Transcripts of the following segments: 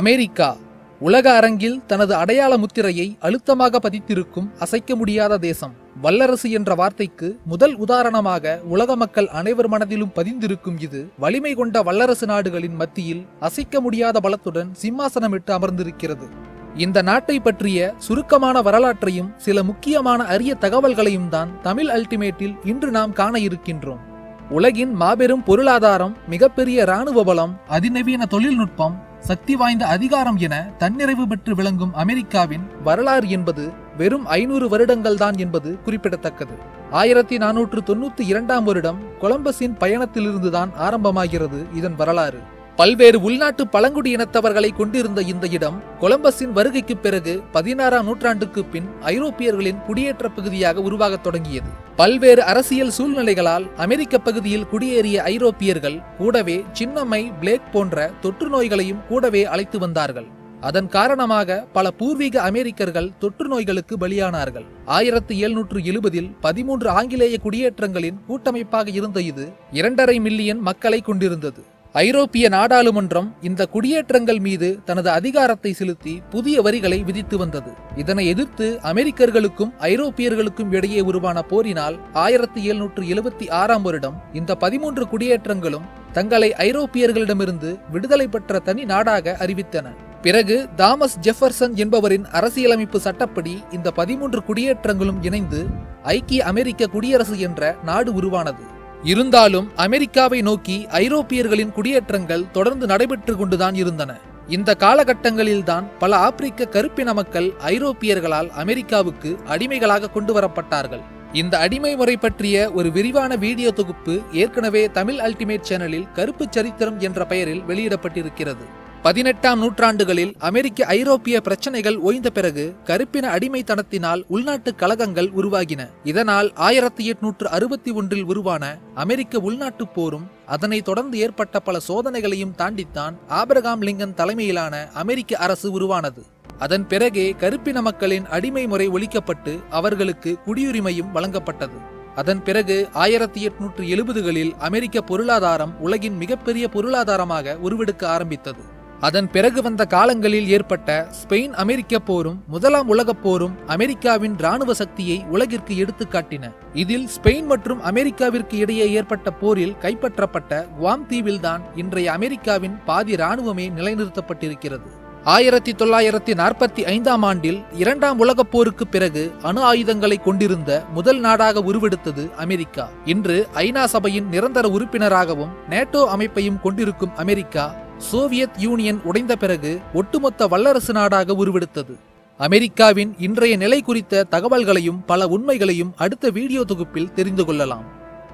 America உலக அரங்கில் தனது அடையாள முத்திரையை அழுத்தமாக பதித்திருக்கும் அசைக்க முடியாத தேசம் வல்லரசு என்ற வார்த்தைக்கு முதல் உதாரணமாக உலக மக்கள் அனைவர் மனதிலும் பதிந்திருக்கும் இது வலிமை கொண்ட வல்லரசு நாடுகளின் மத்தியில் அசைக்க முடியாத பலத்துடன் சிம்மாசனமிட்டு அமர்ந்திருக்கிறது இந்த நாட்டை பற்றிய சுருக்கமான வரலாற்றையும் சில முக்கியமான அரிய தகவல்களையும் தான் தமிழ் அல்டிமேட்டில் இன்று நாம் காண இருக்கின்றோம் உலகின் மாபெரும் பொருளாதாரம் மிகப்பெரிய இராணுவ பலம் அதிநவீன தொழில்நுட்பம் சக்தி வாய்ந்த அதிகாரம் என தன்னிறைவு பெற்று விளங்கும் அமெரிக்காவின் வரலாறு என்பது வெறும் ஐநூறு வருடங்கள் தான் என்பது குறிப்பிடத்தக்கது ஆயிரத்தி நானூற்று தொண்ணூத்தி இரண்டாம் வருடம் கொலம்பஸின் பயணத்திலிருந்துதான் ஆரம்பமாகிறது இதன் வரலாறு பல்வேறு உள்நாட்டு பழங்குடி இனத்தவர்களை கொண்டிருந்த இந்த இடம் கொலம்பஸின் வருகைக்கு பிறகு பதினாறாம் நூற்றாண்டுக்கு பின் ஐரோப்பியர்களின் குடியேற்ற பகுதியாக உருவாகத் தொடங்கியது பல்வேறு அரசியல் சூழ்நிலைகளால் அமெரிக்க பகுதியில் குடியேறிய ஐரோப்பியர்கள் கூடவே சின்னம்மை பிளேக் போன்ற தொற்று நோய்களையும் கூடவே அழைத்து வந்தார்கள் அதன் காரணமாக பல பூர்வீக அமெரிக்கர்கள் தொற்று நோய்களுக்கு பலியானார்கள் ஆயிரத்தி எழுநூற்று எழுபதில் பதிமூன்று ஆங்கிலேய குடியேற்றங்களின் கூட்டமைப்பாக இருந்த இது இரண்டரை மில்லியன் மக்களை கொண்டிருந்தது ஐரோப்பிய நாடாளுமன்றம் இந்த குடியேற்றங்கள் மீது தனது அதிகாரத்தை செலுத்தி புதிய வரிகளை விதித்து வந்தது இதனை எதிர்த்து அமெரிக்கர்களுக்கும் ஐரோப்பியர்களுக்கும் இடையே உருவான போரினால் ஆயிரத்தி எழுநூற்று எழுபத்தி ஆறாம் வருடம் இந்த பதிமூன்று குடியேற்றங்களும் தங்களை ஐரோப்பியர்களிடமிருந்து விடுதலை பெற்ற தனி நாடாக அறிவித்தன பிறகு தாமஸ் ஜெஃபர்சன் என்பவரின் அரசியலமைப்பு சட்டப்படி இந்த பதிமூன்று குடியேற்றங்களும் இணைந்து ஐக்கிய அமெரிக்க குடியரசு என்ற நாடு உருவானது இருந்தாலும் அமெரிக்காவை நோக்கி ஐரோப்பியர்களின் குடியேற்றங்கள் தொடர்ந்து நடைபெற்று கொண்டுதான் இருந்தன இந்த காலகட்டங்களில்தான் பல ஆப்பிரிக்க கருப்பின மக்கள் ஐரோப்பியர்களால் அமெரிக்காவுக்கு அடிமைகளாக கொண்டு வரப்பட்டார்கள் இந்த அடிமை முறை பற்றிய ஒரு விரிவான வீடியோ தொகுப்பு ஏற்கனவே தமிழ் அல்டிமேட் சேனலில் கருப்பு சரித்திரம் என்ற பெயரில் வெளியிடப்பட்டிருக்கிறது பதினெட்டாம் நூற்றாண்டுகளில் அமெரிக்க ஐரோப்பிய பிரச்சனைகள் ஓய்ந்த பிறகு கருப்பின அடிமைத்தனத்தினால் உள்நாட்டு கலகங்கள் உருவாகின இதனால் ஆயிரத்தி எட்நூற்று அறுபத்தி ஒன்றில் உருவான அமெரிக்க உள்நாட்டுப் போரும் அதனை தொடர்ந்து ஏற்பட்ட பல சோதனைகளையும் தாண்டித்தான் ஆபிரகாம் லிங்கன் தலைமையிலான அமெரிக்க அரசு உருவானது அதன் பிறகே கருப்பின மக்களின் அடிமை முறை ஒழிக்கப்பட்டு அவர்களுக்கு குடியுரிமையும் வழங்கப்பட்டது அதன் பிறகு ஆயிரத்தி எட்நூற்று எழுபதுகளில் அமெரிக்க பொருளாதாரம் உலகின் மிகப்பெரிய பொருளாதாரமாக உருவெடுக்க ஆரம்பித்தது அதன் பிறகு வந்த காலங்களில் ஏற்பட்ட ஸ்பெயின் அமெரிக்க போரும் முதலாம் உலகப் போரும் அமெரிக்காவின் ராணுவ சக்தியை உலகிற்கு எடுத்துக்காட்டின இதில் ஸ்பெயின் மற்றும் அமெரிக்காவிற்கு இடையே ஏற்பட்ட போரில் கைப்பற்றப்பட்ட குவாம் தீவில்தான் இன்றைய அமெரிக்காவின் பாதி ராணுவமே நிலைநிறுத்தப்பட்டிருக்கிறது ஆயிரத்தி தொள்ளாயிரத்தி நாற்பத்தி ஐந்தாம் ஆண்டில் இரண்டாம் உலகப் போருக்கு பிறகு அணு ஆயுதங்களை கொண்டிருந்த முதல் நாடாக உருவெடுத்தது அமெரிக்கா இன்று ஐநா சபையின் நிரந்தர உறுப்பினராகவும் நேட்டோ அமைப்பையும் கொண்டிருக்கும் அமெரிக்கா சோவியத் யூனியன் உடைந்த பிறகு ஒட்டுமொத்த வல்லரசு நாடாக உருவெடுத்தது அமெரிக்காவின் இன்றைய நிலை குறித்த தகவல்களையும் பல உண்மைகளையும் அடுத்த வீடியோ தொகுப்பில் தெரிந்து கொள்ளலாம்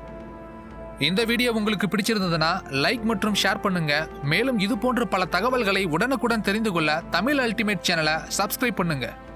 இந்த வீடியோ உங்களுக்கு பிடிச்சிருந்ததுன்னா லைக் மற்றும் ஷேர் பண்ணுங்க மேலும் இது போன்ற பல தகவல்களை உடனுக்குடன் தெரிந்து கொள்ள தமிழ் அல்டிமேட் சேனலை சப்ஸ்கிரைப் பண்ணுங்க